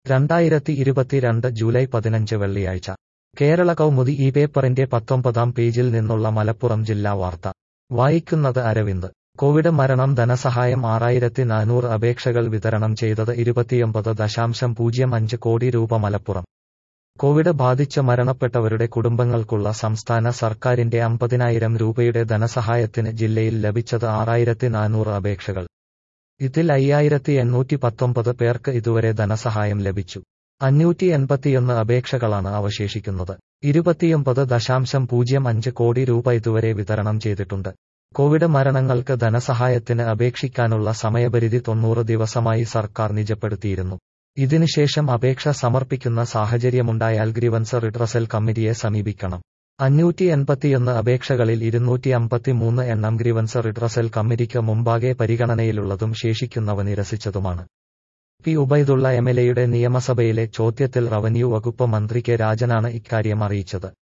രണ്ടായിരത്തി ഇരുപത്തിരണ്ട് ജൂലൈ പതിനഞ്ച് വെള്ളിയാഴ്ച കേരള കൗമുദി ഈ പേപ്പറിന്റെ പത്തൊമ്പതാം പേജിൽ നിന്നുള്ള മലപ്പുറം ജില്ലാ വാർത്ത വായിക്കുന്നത് അരവിന്ദ് കോവിഡ് മരണം ധനസഹായം ആറായിരത്തി നാനൂറ് അപേക്ഷകൾ വിതരണം ചെയ്തത് ഇരുപത്തിയൊമ്പത് ദശാംശം പൂജ്യം അഞ്ച് കോടി രൂപ മലപ്പുറം കോവിഡ് ബാധിച്ച് മരണപ്പെട്ടവരുടെ കുടുംബങ്ങൾക്കുള്ള സംസ്ഥാന സർക്കാരിന്റെ അമ്പതിനായിരം രൂപയുടെ ധനസഹായത്തിന് ജില്ലയിൽ ലഭിച്ചത് ആറായിരത്തി നാനൂറ് അപേക്ഷകൾ ഇതിൽ അയ്യായിരത്തി എണ്ണൂറ്റി പത്തൊമ്പത് പേർക്ക് ഇതുവരെ ധനസഹായം ലഭിച്ചു അഞ്ഞൂറ്റി എൺപത്തിയൊന്ന് അപേക്ഷകളാണ് അവശേഷിക്കുന്നത് ഇരുപത്തിയൊമ്പത് ദശാംശം പൂജ്യം അഞ്ച് കോടി രൂപ ഇതുവരെ വിതരണം ചെയ്തിട്ടുണ്ട് കോവിഡ് മരണങ്ങൾക്ക് ധനസഹായത്തിന് അപേക്ഷിക്കാനുള്ള സമയപരിധി തൊണ്ണൂറ് ദിവസമായി സർക്കാർ നിജപ്പെടുത്തിയിരുന്നു ഇതിനുശേഷം അപേക്ഷ സമർപ്പിക്കുന്ന സാഹചര്യമുണ്ടായാൽ ഗ്രീവൻസ് റിഡ്രസൽ കമ്മിറ്റിയെ സമീപിക്കണം അഞ്ഞൂറ്റി എൺപത്തിയൊന്ന് അപേക്ഷകളിൽ ഇരുന്നൂറ്റി അമ്പത്തിമൂന്ന് എണ്ണം ഗ്രീവൻസ് റിഡ്രസൽ കമ്മിറ്റിക്ക് മുമ്പാകെ പരിഗണനയിലുള്ളതും ശേഷിക്കുന്നവ നിരസിച്ചതുമാണ് പി ഉബൈദുള്ള എംഎൽഎയുടെ നിയമസഭയിലെ ചോദ്യത്തിൽ റവന്യൂ വകുപ്പ് മന്ത്രി കെ രാജനാണ് ഇക്കാര്യം അറിയിച്ചത്